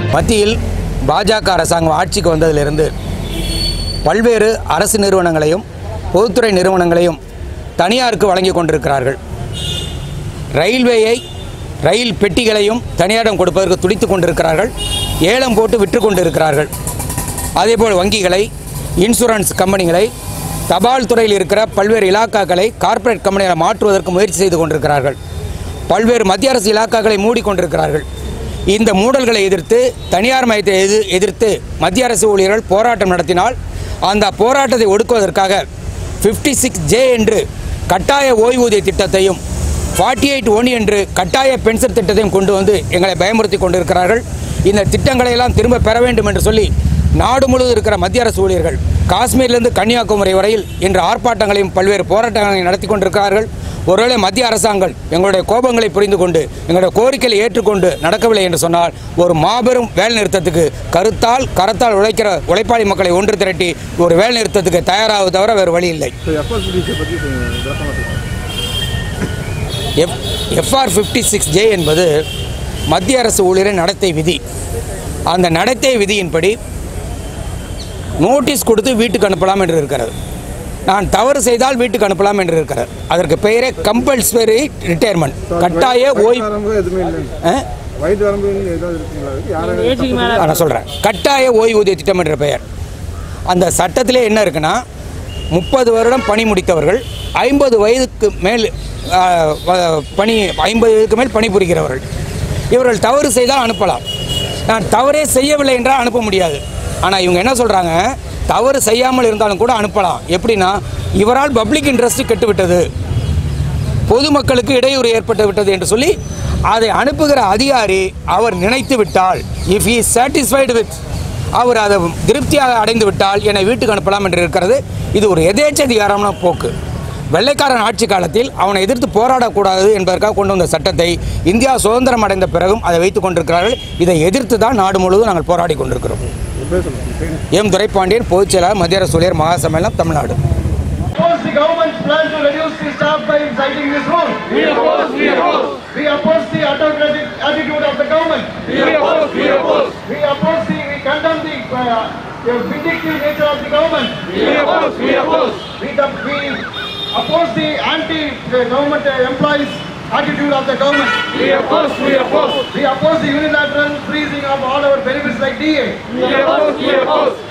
மத்தியில் பாஜக அரசாங்கம் ஆட்சிக்கு வந்ததிலிருந்து பல்வேறு அரசு நிறுவனங்களையும் பொதுத்துறை நிறுவனங்களையும் தனியாருக்கு வழங்கி கொண்டிருக்கிறார்கள் ரயில்வேயை ரயில் பெட்டிகளையும் தனியாரிடம் கொடுப்பதற்கு துடித்து கொண்டிருக்கிறார்கள் ஏலம் போட்டு விற்று கொண்டிருக்கிறார்கள் அதேபோல் வங்கிகளை இன்சூரன்ஸ் கம்பெனிகளை தபால் துறையில் இருக்கிற பல்வேறு இலாக்காக்களை கார்ப்பரேட் கம்பெனிகளை மாற்றுவதற்கு முயற்சி செய்து கொண்டிருக்கிறார்கள் பல்வேறு மத்திய அரசு இலாக்காக்களை மூடிக்கொண்டிருக்கிறார்கள் இந்த மூடல்களை எதிர்த்து தனியார் மயத்தை எது எதிர்த்து மத்திய அரசு ஊழியர்கள் போராட்டம் நடத்தினால் அந்த போராட்டத்தை ஒடுக்குவதற்காக 56 சிக்ஸ் ஜே என்று கட்டாய ஓய்வூதிய திட்டத்தையும் ஃபார்ட்டி எயிட் ஒன் என்று கட்டாய பென்ஷன் திட்டத்தையும் கொண்டு வந்து எங்களை பயமுறுத்தி கொண்டிருக்கிறார்கள் இந்த திட்டங்களை எல்லாம் திரும்ப பெற வேண்டும் என்று சொல்லி நாடு முழுவதும் இருக்கிற மத்திய அரசு ஊழியர்கள் காஷ்மீரிலிருந்து கன்னியாகுமரி வரையில் இன்று ஆர்ப்பாட்டங்களையும் பல்வேறு போராட்டங்களையும் நடத்தி கொண்டிருக்கிறார்கள் ஒருவேளை மத்திய அரசாங்கம் எங்களுடைய கோபங்களை புரிந்து கொண்டு எங்களுடைய கோரிக்கைகளை ஏற்றுக்கொண்டு நடக்கவில்லை என்று சொன்னால் ஒரு மாபெரும் வேலை நிறுத்தத்துக்கு கருத்தால் கரத்தால் உழைக்கிற உழைப்பாளி மக்களை ஒன்று திரட்டி ஒரு வேலை நிறுத்தத்துக்கு தயாராக தவிர வேறு வழி இல்லை ஸோ எஃப்எஸ்பிடிசி பற்றி விளக்கமாக சொல்லுங்கள் F FR fifty six J என்பது மத்திய அரசு ஊழியரின் நடத்தை விதி அந்த நடத்தை விதியின்படி நோட்டீஸ் கொடுத்து வீட்டுக்கு அனுப்பலாம் என்று இருக்கிறது நான் தவறு செய்தால் வீட்டுக்கு அனுப்பலாம் என்று இருக்கிறது அதற்கு பெயரே கம்பல்சரி ரிட்டையர்மெண்ட் கட்டாய வயது ஓய்வு வரம்பு எதுவுமே இல்லை ஆ? வயது வரம்பு ஏதாவது இருக்குங்களா அதுக்கு யாரும் நான் சொல்கிறேன் கட்டாய ஓய்வூதிய திட்டம் என்ற பெயர் அந்த சட்டத்திலே என்ன இருக்குன்னா முப்பது வருடம் பணி முடித்தவர்கள் ஐம்பது வயதுக்கு மேல் ஆ, வ- பணி ஐம்பது வயதுக்கு மேல் பணிபுரிகிறவர்கள் இவர்கள் தவறு செய்தால் அனுப்பலாம் நான் தவறே செய்யவில்லை என்றால் அனுப்ப முடியாது ஆனால் இவங்க என்ன சொல்கிறாங்க தவறு செய்யாமல் இருந்தாலும் கூட அனுப்பலாம் எப்படின்னா இவரால் பப்ளிக் இன்ட்ரெஸ்ட் கெட்டுவிட்டது பொதுமக்களுக்கு இடையூறு ஏற்பட்டு விட்டது என்று சொல்லி அதை அனுப்புகிற அதிகாரி அவர் நினைத்து விட்டால் இஃப் he satisfied வித் அவர் அதை திருப்தியாக அடைந்து விட்டால் என்னை வீட்டுக்கு அனுப்பலாம் என்று இருக்கிறது இது ஒரு எதேச்சதிகாரமான போக்கு வெள்ளைக்காரன் ஆட்சி காலத்தில் அவனை எதிர்த்து போராடக்கூடாது என்பதற்காக கொண்டு வந்த சட்டத்தை இந்தியா சுதந்திரம் அடைந்த பிறகும் அதை வைத்துக் கொண்டிருக்கிறார்கள் இதை எதிர்த்து தான் நாடு முழுவதும் நாங்கள் போராடி கொண்டிருக்கிறோம் எப்படியே சொல்லுங்கள் எம் துரைப்பாண்டியன் பொதுச் செயலாளர் மத்திய அரசு ஊழியர் மகாசம்மேளனம் Tamil Nadu oppose the government's plan to reduce the staff by inciting this rule. We oppose, we oppose. We oppose the autocratic attitude of the government. We oppose, we oppose. We oppose the, we condemn the, uh, the vindictive nature of the government. We oppose, we oppose. We, the, we oppose the anti-government employees attitude of the government. We oppose, we oppose. We oppose the unilateral freezing of all our benefits like DA. We oppose, we oppose.